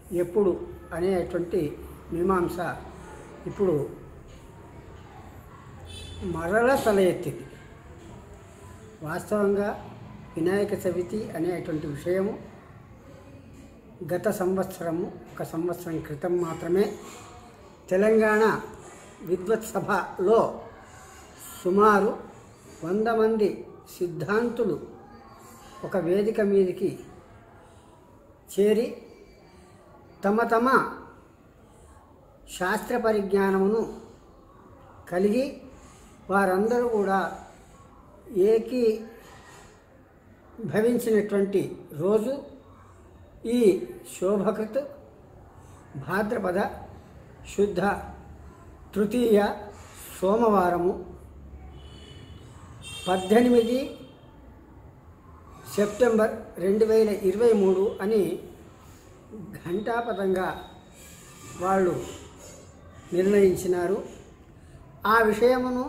ఎప్పుడు అనేటువంటి మీమాంస ఇప్పుడు మరల తల ఎత్తింది వాస్తవంగా వినాయక చవితి అనేటువంటి విషయము గత సంవత్సరము ఒక సంవత్సరం క్రితం మాత్రమే తెలంగాణ విద్వత్ సభలో సుమారు వంద మంది సిద్ధాంతులు ఒక వేదిక మీదకి చేరి తమ తమ శాస్త్ర పరిజ్ఞానమును కలిగి వారందరూ కూడా ఏకీ భవించినటువంటి రోజు ఈ శోభకృత్ భాద్రపద శుద్ధ తృతీయ సోమవారము పద్దెనిమిది సెప్టెంబర్ రెండు వేల ఇరవై మూడు అని ఘంటాపథంగా వాళ్ళు నిర్ణయించినారు ఆ విషయమును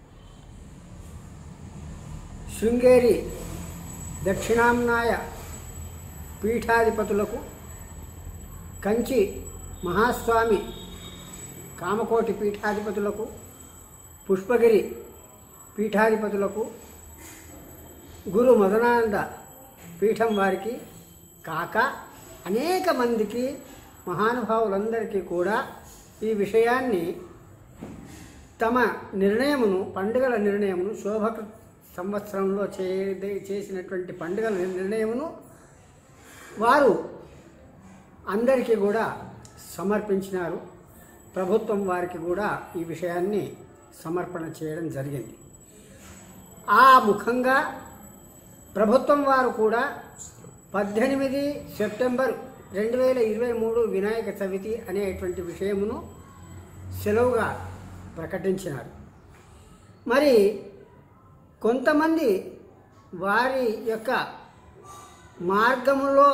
శృంగేరి దక్షిణాంనాయ పీఠాధిపతులకు కంచి మహాస్వామి కామకోటి పీఠాధిపతులకు పుష్పగిరి పీఠాధిపతులకు గురు మదనానంద పీఠం వారికి కాక అనేక మందికి మహానుభావులందరికీ కూడా ఈ విషయాన్ని తమ నిర్ణయమును పండుగల నిర్ణయమును శోభక సంవత్సరంలో చే చేసినటువంటి పండుగల నిర్ణయమును వారు అందరికీ కూడా సమర్పించినారు ప్రభుత్వం వారికి కూడా ఈ విషయాన్ని సమర్పణ చేయడం జరిగింది ఆ ముఖంగా ప్రభుత్వం వారు కూడా పద్దెనిమిది సెప్టెంబర్ రెండు వేల ఇరవై మూడు వినాయక చవితి అనేటువంటి విషయమును సెలవుగా ప్రకటించినారు మరి కొంతమంది వారి యొక్క మార్గములో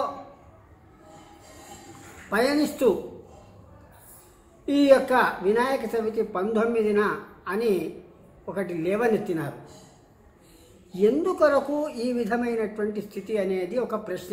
పయనిస్తూ ఈ యొక్క వినాయక చవితి పంతొమ్మిదిన అని ఒకటి లేవనెత్తినారు ఎందుకొరకు ఈ విధమైనటువంటి స్థితి అనేది ఒక ప్రశ్న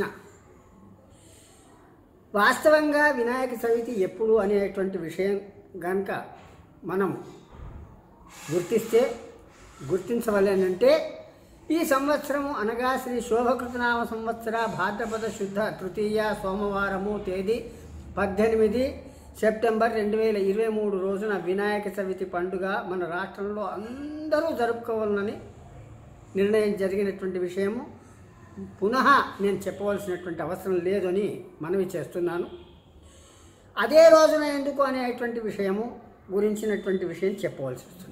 వాస్తవంగా వినాయక చవితి ఎప్పుడు అనేటువంటి విషయం కనుక మనం గుర్తిస్తే గుర్తించవలనంటే ఈ సంవత్సరము అనగా శ్రీ శోభకృతనామ సంవత్సర భాద్రపద శుద్ధ తృతీయ సోమవారము తేదీ పద్దెనిమిది సెప్టెంబర్ రెండు వేల ఇరవై మూడు రోజున వినాయక చవితి పండుగ మన రాష్ట్రంలో అందరూ జరుపుకోవాలని నిర్ణయం జరిగినటువంటి విషయము పునః నేను చెప్పవలసినటువంటి అవసరం లేదని మనవి చేస్తున్నాను అదే రోజున ఎందుకు అనేటువంటి విషయము గురించినటువంటి విషయం చెప్పవలసి వస్తుంది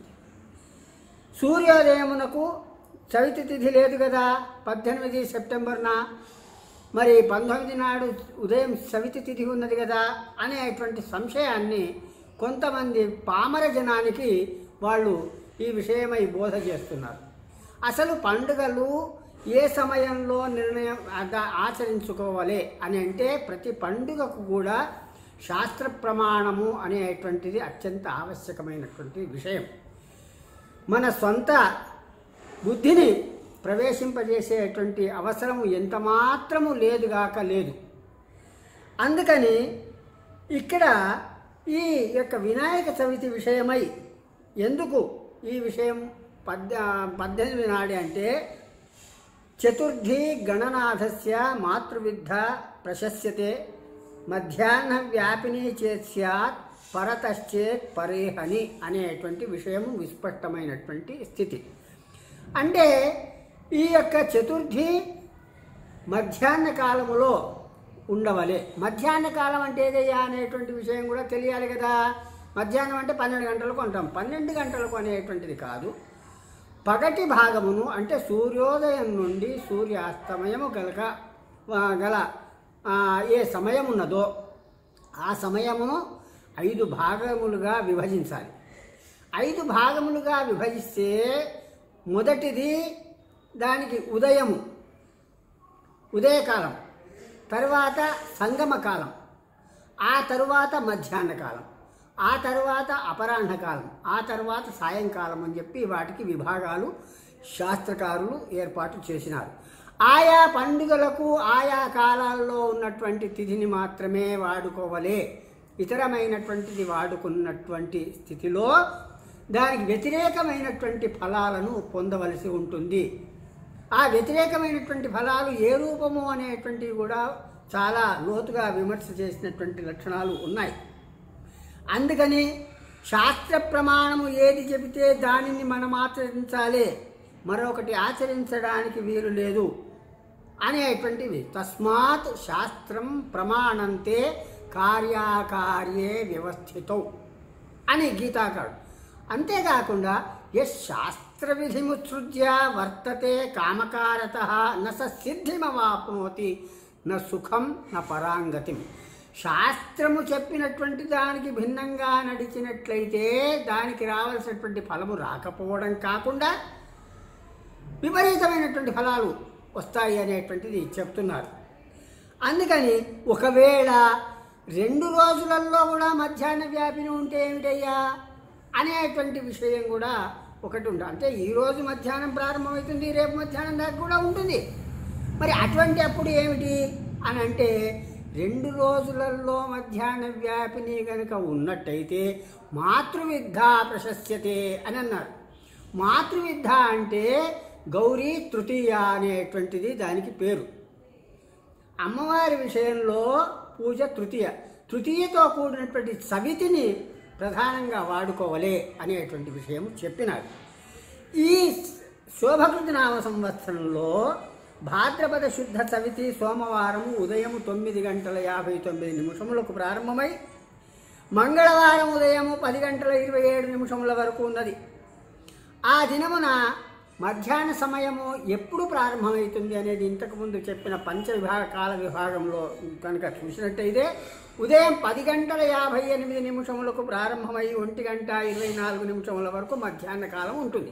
సూర్యోదయమునకు చవితి తిథి లేదు కదా పద్దెనిమిది సెప్టెంబర్న మరి పంతొమ్మిది నాడు ఉదయం చవితి తిథి ఉన్నది కదా అనేటువంటి సంశయాన్ని కొంతమంది పామర జనానికి వాళ్ళు ఈ విషయమై బోధ చేస్తున్నారు అసలు పండుగలు ఏ సమయంలో నిర్ణయం అద- ఆచరించుకోవాలి అని అంటే ప్రతి పండుగకు కూడా శాస్త్ర ప్రమాణము అనేటువంటిది అత్యంత ఆవశ్యకమైనటువంటి విషయం మన సొంత బుద్ధిని ప్రవేశింపజేసేటువంటి అవసరం ఎంత మాత్రము లేదుగాక లేదు అందుకని ఇక్కడ ఈ యొక్క వినాయక చవితి విషయమై ఎందుకు ఈ విషయం పద్ద పద్దెనిమిది నాడే అంటే చతుర్థి గణనాథస్య మాతృవిద్ధ ప్రశస్యతే మధ్యాహ్న వ్యాపిని చేత్ స్యాత్ పరతశ్చేత్ పరేహని అనేటువంటి విషయము విస్పష్టమైనటువంటి స్థితి అంటే ఈ యొక్క చతుర్థి మధ్యాహ్న కాలములో ఉండవలే మధ్యాహ్న కాలం అంటే ఏదయ్యా అనేటువంటి విషయం కూడా తెలియాలి కదా మధ్యాహ్నం అంటే పన్నెండు గంటలకు అంటాం పన్నెండు గంటలకు అనేటువంటిది కాదు పగటి భాగమును అంటే సూర్యోదయం నుండి సూర్యాస్తమయము గలక ఆ, గల ఆ, ఏ సమయం ఉన్నదో ఆ సమయమును ఐదు భాగములుగా విభజించాలి ఐదు భాగములుగా విభజిస్తే మొదటిది దానికి ఉదయము ఉదయకాలం తర్వాత సంగమ కాలం ఆ తరువాత మధ్యాహ్న కాలం ఆ తరువాత అపరాహ్న కాలం ఆ తరువాత సాయంకాలం అని చెప్పి వాటికి విభాగాలు శాస్త్రకారులు ఏర్పాటు చేసినారు ఆయా పండుగలకు ఆయా కాలాల్లో ఉన్నటువంటి తిథిని మాత్రమే వాడుకోవలే ఇతరమైనటువంటిది వాడుకున్నటువంటి స్థితిలో దానికి వ్యతిరేకమైనటువంటి ఫలాలను పొందవలసి ఉంటుంది ఆ వ్యతిరేకమైనటువంటి ఫలాలు ఏ రూపము అనేటువంటివి కూడా చాలా లోతుగా విమర్శ చేసినటువంటి లక్షణాలు ఉన్నాయి అందుకని శాస్త్ర ప్రమాణము ఏది చెబితే దానిని మనం ఆచరించాలి మరొకటి ఆచరించడానికి వీలు లేదు అనేటువంటివి తస్మాత్ శాస్త్రం ప్రమాణంతే కార్యాకార్యే వ్యవస్థితం అని గీతాకారుడు అంతేకాకుండా యశ్ శాస్త్ర విధిముత్సృజ్య వర్తతే కామకారత న స సిద్ధిమవాప్నోతి న సుఖం న పరాంగతిం శాస్త్రము చెప్పినటువంటి దానికి భిన్నంగా నడిచినట్లయితే దానికి రావాల్సినటువంటి ఫలము రాకపోవడం కాకుండా విపరీతమైనటువంటి ఫలాలు వస్తాయి అనేటువంటిది చెప్తున్నారు అందుకని ఒకవేళ రెండు రోజులలో కూడా మధ్యాహ్న వ్యాపిని ఉంటే ఏమిటయ్యా అనేటువంటి విషయం కూడా ఒకటి ఉంటుంది అంటే ఈ రోజు మధ్యాహ్నం ప్రారంభమవుతుంది రేపు మధ్యాహ్నం దాకా కూడా ఉంటుంది మరి అటువంటి అప్పుడు ఏమిటి అని అంటే రెండు రోజులలో మధ్యాహ్న వ్యాపిని కనుక ఉన్నట్టయితే మాతృవిద్ధ ప్రశస్యతే అని అన్నారు మాతృవిద్ధ అంటే గౌరీ తృతీయ అనేటువంటిది దానికి పేరు అమ్మవారి విషయంలో పూజ తృతీయ తృతీయతో కూడినటువంటి సవితిని ప్రధానంగా వాడుకోవలే అనేటువంటి విషయం చెప్పినారు ఈ శోభకృతి నామ సంవత్సరంలో భాద్రపద శుద్ధ చవితి సోమవారం ఉదయం తొమ్మిది గంటల యాభై తొమ్మిది నిమిషములకు ప్రారంభమై మంగళవారం ఉదయం పది గంటల ఇరవై ఏడు నిమిషముల వరకు ఉన్నది ఆ దినమున మధ్యాహ్న సమయము ఎప్పుడు ప్రారంభమవుతుంది అనేది ఇంతకుముందు చెప్పిన పంచ విభాగ కాల విభాగంలో కనుక చూసినట్టయితే ఉదయం పది గంటల యాభై ఎనిమిది నిమిషములకు ప్రారంభమై ఒంటి గంట ఇరవై నాలుగు నిమిషముల వరకు మధ్యాహ్న కాలం ఉంటుంది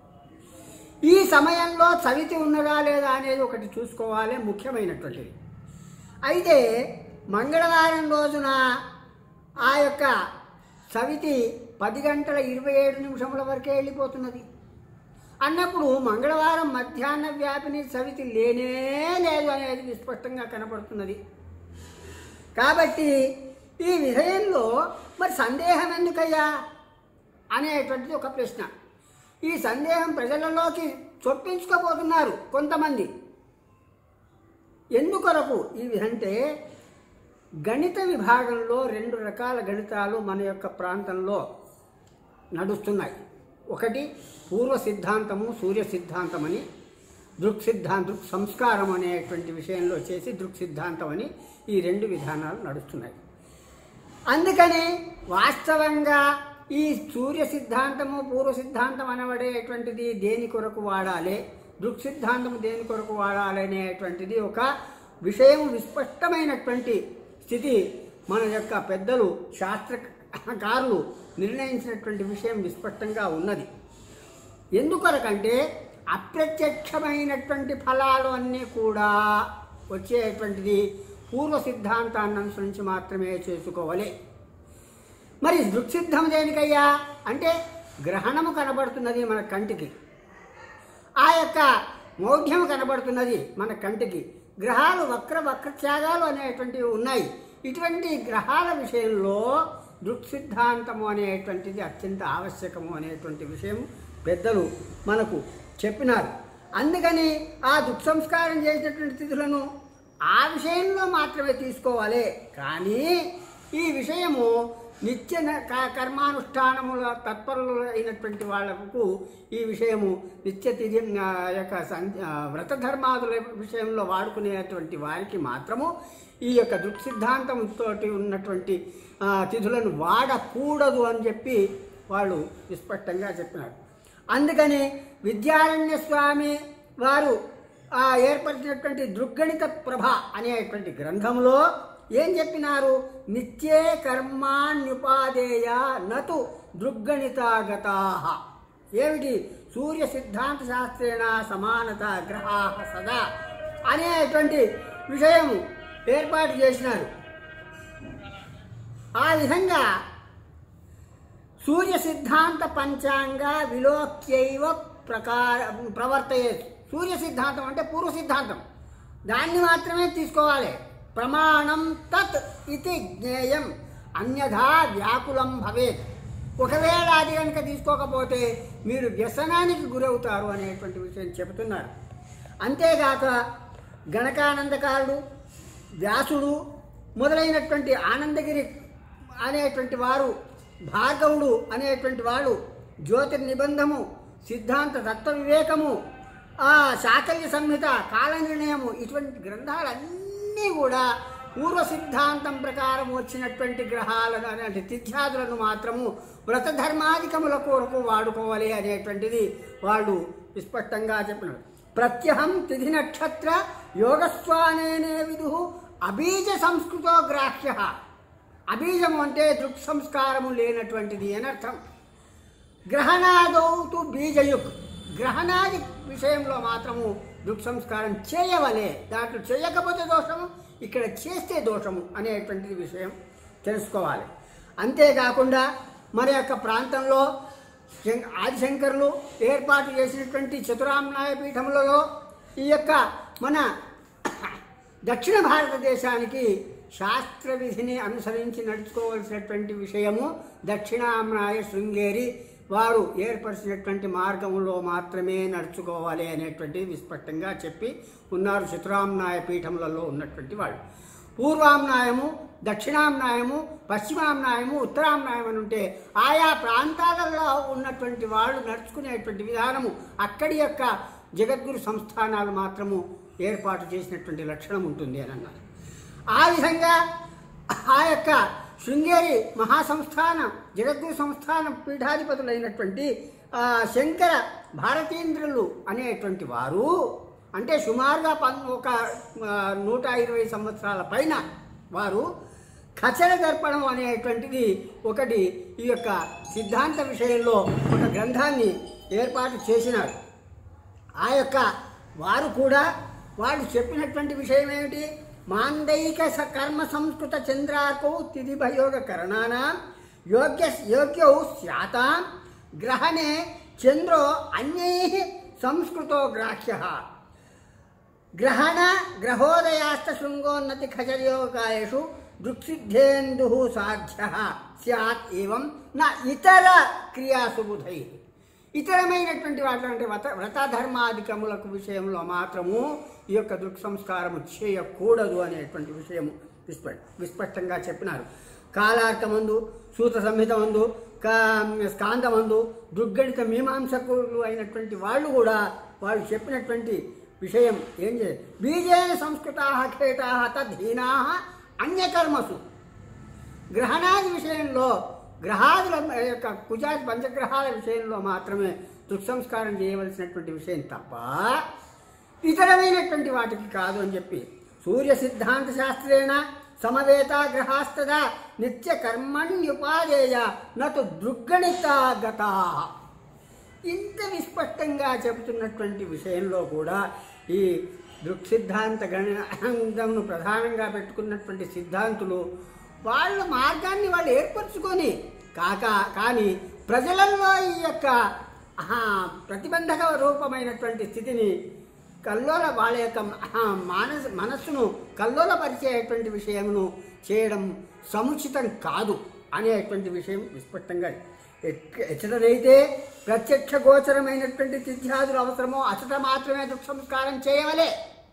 ఈ సమయంలో చవితి ఉన్నదా లేదా అనేది ఒకటి చూసుకోవాలి ముఖ్యమైనటువంటిది అయితే మంగళవారం రోజున ఆ యొక్క చవితి పది గంటల ఇరవై ఏడు నిమిషముల వరకే వెళ్ళిపోతున్నది అన్నప్పుడు మంగళవారం మధ్యాహ్న వ్యాపిని సవితి లేనే లేదు అనేది స్పష్టంగా కనపడుతున్నది కాబట్టి ఈ విషయంలో మరి సందేహం ఎందుకయ్యా అనేటువంటిది ఒక ప్రశ్న ఈ సందేహం ప్రజలలోకి చొప్పించుకోబోతున్నారు కొంతమంది ఎందుకొరకు ఈ అంటే గణిత విభాగంలో రెండు రకాల గణితాలు మన యొక్క ప్రాంతంలో నడుస్తున్నాయి ఒకటి పూర్వ సిద్ధాంతము సూర్య సిద్ధాంతం అని దృక్ సిద్ధాంత దృక్ సంస్కారం అనేటువంటి విషయంలో చేసి దృక్ సిద్ధాంతం అని ఈ రెండు విధానాలు నడుస్తున్నాయి అందుకని వాస్తవంగా ఈ సూర్య సిద్ధాంతము పూర్వ సిద్ధాంతం అనబడేటువంటిది దేని కొరకు వాడాలి దృక్ సిద్ధాంతము దేని కొరకు వాడాలి అనేటువంటిది ఒక విషయం విస్పష్టమైనటువంటి స్థితి మన యొక్క పెద్దలు శాస్త్రకారులు నిర్ణయించినటువంటి విషయం విస్పష్టంగా ఉన్నది ఎందుకొరకంటే అప్రత్యక్షమైనటువంటి ఫలాలు అన్నీ కూడా వచ్చేటువంటిది పూర్వ సిద్ధాంతాన్ని అనుసరించి మాత్రమే చేసుకోవాలి మరి దృక్సిద్ధం దేనికయ్యా అంటే గ్రహణము కనబడుతున్నది మన కంటికి ఆ యొక్క మౌఢ్యం కనబడుతున్నది మన కంటికి గ్రహాలు వక్ర వక్రత్యాగాలు అనేటువంటివి ఉన్నాయి ఇటువంటి గ్రహాల విషయంలో దృక్సిద్ధాంతము అనేటువంటిది అత్యంత ఆవశ్యకము అనేటువంటి విషయం పెద్దలు మనకు చెప్పినారు అందుకని ఆ దుఃసంస్కారం చేసినటువంటి తిథులను ఆ విషయంలో మాత్రమే తీసుకోవాలి కానీ ఈ విషయము నిత్య న- క- కర్మానుష్ఠానముల తత్పరులు అయినటువంటి వాళ్లకు ఈ విషయము నిత్య తిథి ఆ, యొక్క సం- ఆ, వ్రత ధర్మాదుల విషయంలో వాడుకునేటువంటి వారికి మాత్రము ఈ యొక్క దృక్సిద్ధాంతంతో ఉన్నటువంటి ఆ, తిథులను వాడకూడదు అని చెప్పి వాళ్ళు విస్పష్టంగా చెప్పినారు అందుకని విద్యారణ్య స్వామి వారు ఆ ఏర్పరిచినటువంటి దృగ్గణిత ప్రభ అనేటువంటి గ్రంథంలో ఏం చెప్పినారు నిత్యే కర్మాణ్యుపాదేయ నతు దృగ్గణితాగతా ఏమిటి సూర్య సిద్ధాంత శాస్త్రేణ సమానత గ్రహా సదా అనేటువంటి విషయం ఏర్పాటు చేసినారు ఆ విధంగా సూర్య సిద్ధాంత పంచాంగ విలోక్యైవ ప్రకార ప్రవర్తయే సూర్య సిద్ధాంతం అంటే పూర్వ సిద్ధాంతం దాన్ని మాత్రమే తీసుకోవాలి ప్రమాణం తత్ ఇది జ్ఞేయం అన్యథా వ్యాకులం భవేత్ ఒకవేళ అది కనుక తీసుకోకపోతే మీరు వ్యసనానికి గురవుతారు అనేటువంటి విషయం చెబుతున్నారు అంతేగాక గణకానందకారుడు వ్యాసుడు మొదలైనటువంటి ఆనందగిరి అనేటువంటి వారు భార్గవుడు అనేటువంటి వాడు జ్యోతిర్నిబంధము సిద్ధాంత తత్వ వివేకము ఆ శాకల్య సంహిత కాల నిర్ణయము ఇటువంటి గ్రంథాలన్నీ కూడా పూర్వ సిద్ధాంతం ప్రకారం వచ్చినటువంటి గ్రహాలను అంటే తిథ్యాదులను మాత్రము వ్రత ధర్మాధికముల కొరకు వాడుకోవాలి అనేటువంటిది వాళ్ళు విస్పష్టంగా చెప్పినారు ప్రత్యహం తిథి నక్షత్ర యోగస్వానేనే విదు అబీజ సంస్కృతో గ్రాహ్య అబీజము అంటే దృక్ సంస్కారము లేనటువంటిది అని అర్థం గ్రహణాదౌ తు బీజయుక్ గ్రహణాది విషయంలో మాత్రము దృక్ సంస్కారం చేయవలే దాంట్లో చేయకపోతే దోషము ఇక్కడ చేస్తే దోషము అనేటువంటిది విషయం తెలుసుకోవాలి అంతేకాకుండా మన యొక్క ప్రాంతంలో శం- ఆదిశంకరులు ఏర్పాటు చేసినటువంటి చతురామ్నాయ పీఠములలో ఈ యొక్క మన దక్షిణ భారతదేశానికి శాస్త్ర విధిని అనుసరించి నడుచుకోవలసినటువంటి విషయము దక్షిణామ్నాయ శృంగేరి వారు ఏర్పరిచినటువంటి మార్గంలో మాత్రమే నడుచుకోవాలి అనేటువంటిది విస్పష్టంగా చెప్పి ఉన్నారు చతురామ్నాయ పీఠములలో ఉన్నటువంటి వాళ్ళు పూర్వామ్నాయము దక్షిణామ్నాయము పశ్చిమామ్నాయము ఉత్తరామ్నాయం అని ఉంటే ఆయా ప్రాంతాలలో ఉన్నటువంటి వాళ్ళు నడుచుకునేటువంటి విధానము అక్కడి యొక్క జగద్గురు సంస్థానాలు మాత్రము ఏర్పాటు చేసినటువంటి లక్షణం ఉంటుంది అని అన్నారు ఆ విధంగా ఆ యొక్క శృంగేరి మహాసంస్థానం జగద్గురు సంస్థానం పీఠాధిపతులైనటువంటి ఆ, శంకర భారతీంద్రులు అనేటువంటి వారు అంటే సుమారుగా పన్ ఒక ఆ, నూట ఇరవై సంవత్సరాల పైన వారు ఖచర దర్పణం అనేటువంటిది ఒకటి ఈ యొక్క సిద్ధాంత విషయంలో ఒక గ్రంథాన్ని ఏర్పాటు చేసినారు ఆ యొక్క వారు కూడా వాళ్ళు చెప్పినటువంటి విషయం ఏమిటి మాందైక స కర్మ సంస్కృత చంద్రాకౌ తిథిభయోగ కరణానా యోగ్య యోగ్యౌ స్యాతాం గ్రహణే చంద్రో అన్యై సంస్కృతో గ్రాహ్య గ్రహణ గ్రహోదయాస్త శృంగోన్నతి ఖజర్యోగాయషు దృక్సిద్ధేందు సాధ్య స్యాత్ ఏవం నా ఇతర క్రియాసు బుధై ఇతరమైనటువంటి వాటిలో అంటే వ్రత వ్రతధర్మాధికములకు విషయంలో మాత్రము ఈ యొక్క దృక్ సంస్కారము చేయకూడదు అనేటువంటి విషయము విస్ప విస్పష్టంగా చెప్పినారు కాలార్కమందు సూత సంహితమందు కా- స్కాందమందు దృగ్గణిత మీమాంసకులు అయినటువంటి వాళ్ళు కూడా వాళ్ళు చెప్పినటువంటి విషయం ఏం చే బీజేన సంస్కృతా ఖేటా తద్ధీనా అన్యకర్మసు గ్రహణాది విషయంలో గ్రహాదుల యొక్క కుజాది పంచగ్రహాల విషయంలో మాత్రమే దుఃసంస్కారం చేయవలసినటువంటి విషయం తప్ప ఇతరమైనటువంటి వాటికి కాదు అని చెప్పి సూర్య సిద్ధాంత శాస్త్రేణ సమవేత గ్రహాస్తదా నిత్య కర్మణ్యుపాదేయ నటు దృగ్గణితాగతా ఇంత విస్పష్టంగా చెబుతున్నటువంటి విషయంలో కూడా ఈ దృక్ సిద్ధాంత గణితంను ప్రధానంగా పెట్టుకున్నటువంటి సిద్ధాంతులు వాళ్ళ మార్గాన్ని వాళ్ళు ఏర్పరచుకొని కాక కానీ ప్రజలలో ఈ యొక్క ఆహా, ప్రతిబంధక రూపమైనటువంటి స్థితిని కల్లోల వాళ్ళ యొక్క ఆహా, మానస మనస్సును కల్లోలపరిచేటువంటి విషయమును చేయడం సముచితం కాదు అనేటువంటి విషయం విస్పష్టంగా ఎట్- ఎచ్చటనైతే ప్రత్యక్ష గోచరమైనటువంటి తిథ్యాదులు అవసరమో అచట మాత్రమే దుఃసంస్కారం చేయవలే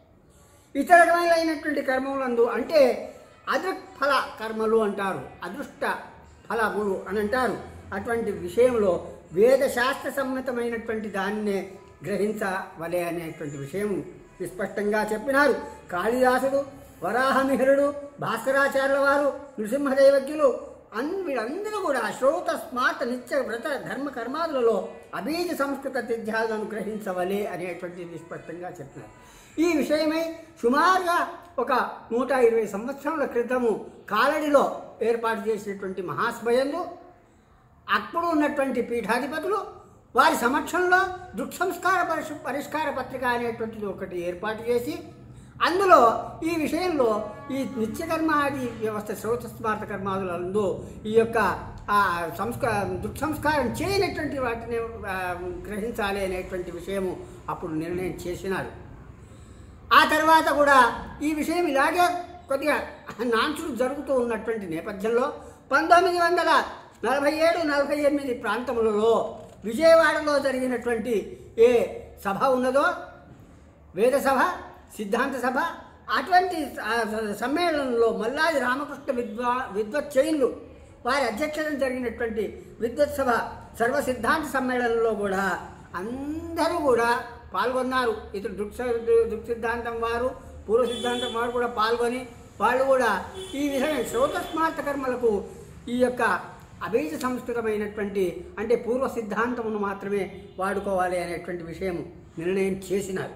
ఇతరమైనటువంటి కర్మములందు అంటే అదృక్ఫల కర్మలు అంటారు అదృష్ట ఫలములు అని అంటారు అటువంటి విషయంలో వేదశాస్త్ర సమ్మతమైనటువంటి దాన్నే గ్రహించవలే అనేటువంటి విషయం విస్పష్టంగా చెప్పినారు కాళిదాసుడు వరాహమిహిరుడు భాస్కరాచార్యుల వారు నృసింహదైవజ్ఞులు అన్ వీళ్ళందరూ కూడా శ్రోత స్మార్త నిత్య వ్రత ధర్మ కర్మాదులలో అబీజ సంస్కృత తిథ్యాలను గ్రహించవలే అనేటువంటి విస్పష్టంగా చెప్పినారు ఈ విషయమై సుమారుగా ఒక నూట ఇరవై సంవత్సరాల క్రితము కాలడిలో ఏర్పాటు చేసినటువంటి మహాస్భయంలో అప్పుడు ఉన్నటువంటి పీఠాధిపతులు వారి సమక్షంలో దృక్సంస్కార పరిష్ పరిష్కార పత్రిక అనేటువంటిది ఒకటి ఏర్పాటు చేసి అందులో ఈ విషయంలో ఈ నిత్యకర్మాది వ్యవస్థ శ్రోత స్మారత కర్మాదులందు ఈ యొక్క ఆ సంస్కా దుఃసంస్కారం చేయనటువంటి వాటిని ఆ, గ్రహించాలి అనేటువంటి విషయము అప్పుడు నిర్ణయం చేసినారు ఆ తర్వాత కూడా ఈ విషయం ఇలాగే కొద్దిగా నాన్సులు జరుగుతూ ఉన్నటువంటి నేపథ్యంలో పంతొమ్మిది వందల నలభై ఏడు నలభై ఎనిమిది ప్రాంతములలో విజయవాడలో జరిగినటువంటి ఏ సభ ఉన్నదో వేద సభ సిద్ధాంత సభ అటువంటి ఆ, సమ్మేళనంలో మల్లాది రామకృష్ణ విద్వా విద్వత్ చైన్లు వారి అధ్యక్షతన జరిగినటువంటి విద్వత్ సభ సర్వ సిద్ధాంత సమ్మేళనంలో కూడా అందరూ కూడా పాల్గొన్నారు ఇతరు దృక్ దృక్ సిద్ధాంతం వారు పూర్వ సిద్ధాంతం వారు కూడా పాల్గొని వాళ్ళు కూడా ఈ విధమైన శ్రోతస్మార్త కర్మలకు ఈ యొక్క అబీజ సంస్కృతమైనటువంటి అంటే పూర్వ సిద్ధాంతమును మాత్రమే వాడుకోవాలి అనేటువంటి విషయం నిర్ణయం చేసినారు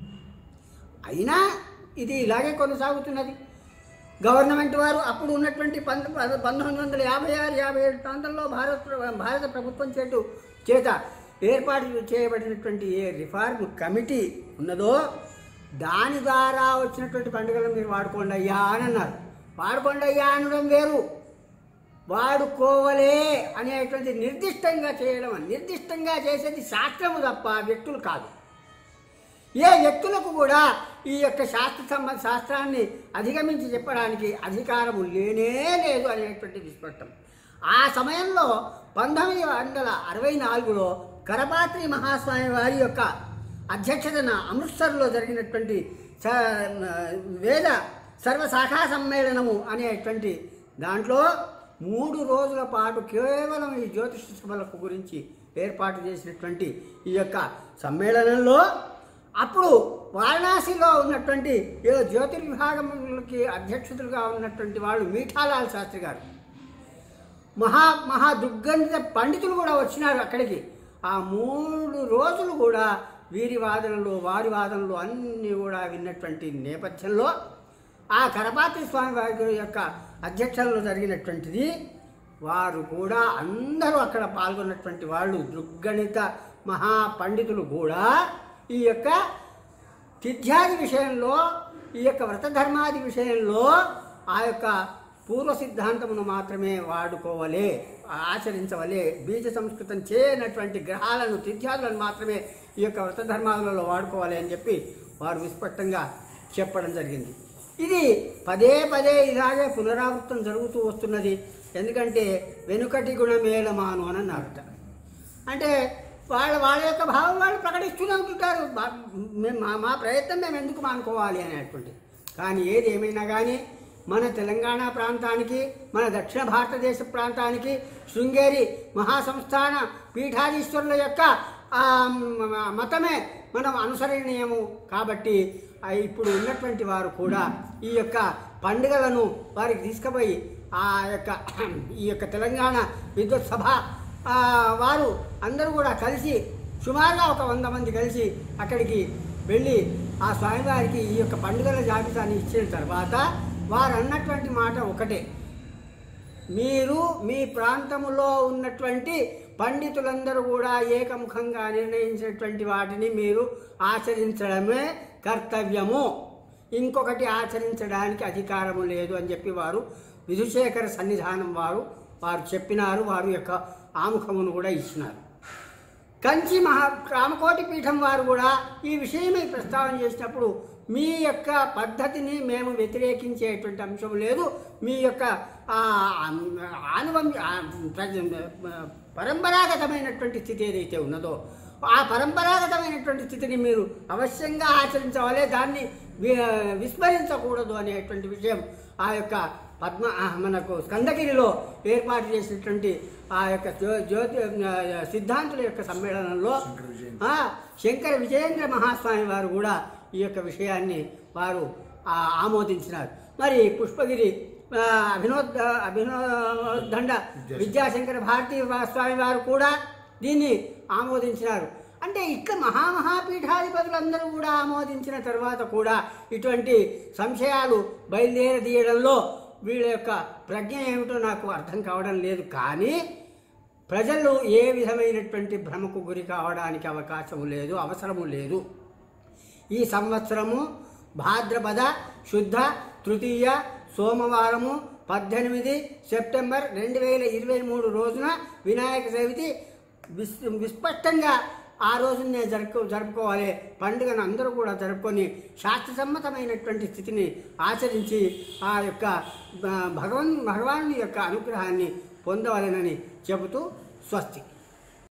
అయినా ఇది ఇలాగే కొనసాగుతున్నది గవర్నమెంట్ వారు అప్పుడు ఉన్నటువంటి పంత పంతొమ్మిది వందల యాభై ఆరు యాభై ఏడు ప్రాంతంలో భారత ప్ర- భారత ప్రభుత్వం చేటు చేత ఏర్పాటు చేయబడినటువంటి ఏ రిఫార్మ్ కమిటీ ఉన్నదో దాని ద్వారా వచ్చినటువంటి పండుగలను మీరు వాడుకోండి అయ్యా అని అన్నారు వాడుకోండి అయ్యా అనడం వేరు వాడుకోవలే అనేటువంటి నిర్దిష్టంగా చేయడం నిర్దిష్టంగా చేసేది శాస్త్రము తప్ప వ్యక్తులు కాదు ఏ వ్యక్తులకు కూడా ఈ యొక్క శాస్త్ర సంబ శాస్త్రాన్ని అధిగమించి చెప్పడానికి అధికారము లేనే లేదు అనేటువంటి విస్పష్టం ఆ సమయంలో పంతొమ్మిది వందల అరవై నాలుగులో కరపాత్రి మహాస్వామి వారి యొక్క అధ్యక్షతన అమృత్సర్లో జరిగినటువంటి స- వేద సర్వశాఖా సమ్మేళనము అనేటువంటి దాంట్లో మూడు రోజుల పాటు కేవలం ఈ జ్యోతిష సభలకు గురించి ఏర్పాటు చేసినటువంటి ఈ యొక్క సమ్మేళనంలో అప్పుడు వారణాసిలో ఉన్నటువంటి ఏదో జ్యోతిర్విభాగంకి అధ్యక్షులుగా ఉన్నటువంటి వాళ్ళు మీఠాలాల్ శాస్త్రి గారు మహా మహా దుర్గంధిత పండితులు కూడా వచ్చినారు అక్కడికి ఆ మూడు రోజులు కూడా వీరి వాదనలు వారి వాదనలు అన్నీ కూడా విన్నటువంటి నేపథ్యంలో ఆ కరపాతి స్వామి వారి యొక్క అధ్యక్షతలో జరిగినటువంటిది వారు కూడా అందరూ అక్కడ పాల్గొన్నటువంటి వాళ్ళు దుర్గణిత మహా పండితులు కూడా ఈ యొక్క తిథ్యాది విషయంలో ఈ యొక్క వ్రతధర్మాది విషయంలో ఆ యొక్క పూర్వ సిద్ధాంతమును మాత్రమే వాడుకోవలే ఆచరించవలే బీజ సంస్కృతం చేయనటువంటి గ్రహాలను తిథ్యాదులను మాత్రమే ఈ యొక్క వ్రతధర్మాలలో వాడుకోవాలి అని చెప్పి వారు విస్పష్టంగా చెప్పడం జరిగింది ఇది పదే పదే ఇలాగే పునరావృతం జరుగుతూ వస్తున్నది ఎందుకంటే వెనుకటి గుణమేళమాను అని అన్నారట అంటే వాళ్ళ వాళ్ళ యొక్క భావం వాళ్ళు ప్రకటిస్తూనే ఉంటుంటారు బా- మేము మా మా ప్రయత్నం మేము ఎందుకు మానుకోవాలి అనేటువంటి కానీ ఏది ఏమైనా కానీ మన తెలంగాణ ప్రాంతానికి మన దక్షిణ భారతదేశ ప్రాంతానికి శృంగేరి మహాసంస్థాన పీఠాధీశ్వరుల యొక్క ఆ, మ- మతమే మనం అనుసరణీయము కాబట్టి ఆ, ఇప్పుడు ఉన్నటువంటి వారు కూడా ఈ యొక్క పండుగలను వారికి తీసుకుపోయి ఆ యొక్క ఈ యొక్క తెలంగాణ విద్యుత్ సభ ఆ, వారు అందరూ కూడా కలిసి సుమారుగా ఒక వంద మంది కలిసి అక్కడికి వెళ్ళి ఆ స్వామివారికి ఈ యొక్క పండుగల జాబితాని ఇచ్చిన తర్వాత వారు అన్నటువంటి మాట ఒకటే మీరు మీ ప్రాంతములో ఉన్నటువంటి పండితులందరూ కూడా ఏకముఖంగా నిర్ణయించినటువంటి వాటిని మీరు ఆచరించడమే కర్తవ్యము ఇంకొకటి ఆచరించడానికి అధికారము లేదు అని చెప్పి వారు విధుశేఖర సన్నిధానం వారు వారు చెప్పినారు వారు యొక్క ఆముఖమును కూడా ఇచ్చినారు కంచి మహా రామకోటి పీఠం వారు కూడా ఈ విషయమై ప్రస్తావన చేసినప్పుడు మీ యొక్క పద్ధతిని మేము వ్యతిరేకించేటువంటి అంశం లేదు మీ యొక్క ఆ, ఆనువం ఆ, ప్రజ- పరంపరాగతమైనటువంటి స్థితి ఏదైతే ఉన్నదో ఆ పరంపరాగతమైనటువంటి స్థితిని మీరు అవశ్యంగా ఆచరించవాలి దాన్ని వి- విస్మరించకూడదు అనేటువంటి విషయం ఆ యొక్క పద్మ ఆ, మనకు స్కందగిరిలో ఏర్పాటు చేసినటువంటి ఆ యొక్క జ్యో- జ్యోతి ఆ, సిద్ధాంతుల యొక్క సమ్మేళనంలో ఆ, శంకర విజయేంద్ర మహాస్వామి వారు కూడా ఈ యొక్క విషయాన్ని వారు ఆ, ఆమోదించినారు మరి పుష్పగిరి ఆ, అభినోద్ అభినోదండ విద్యాశంకర భారతీ స్వామి వారు కూడా దీన్ని ఆమోదించినారు అంటే ఇట్లా మహామహాపీఠాధిపతులందరూ కూడా ఆమోదించిన తర్వాత కూడా ఇటువంటి సంశయాలు బయలుదేరదీయడంలో వీళ్ళ యొక్క ప్రజ్ఞ ఏమిటో నాకు అర్థం కావడం లేదు కానీ ప్రజలు ఏ విధమైనటువంటి భ్రమకు గురి కావడానికి అవకాశం లేదు అవసరము లేదు ఈ సంవత్సరము భాద్రపద శుద్ధ తృతీయ సోమవారము పద్దెనిమిది సెప్టెంబర్ రెండు వేల ఇరవై మూడు రోజున వినాయక చవితి విస్ విస్పష్టంగా ఆ రోజునే జరుపు జరుపుకోవాలి పండుగను అందరూ కూడా జరుపుకొని శాస్త్రసమ్మతమైనటువంటి స్థితిని ఆచరించి ఆ యొక్క ఆ, భగవన్ భగవాను యొక్క అనుగ్రహాన్ని పొందవలెనని చెబుతూ స్వస్తి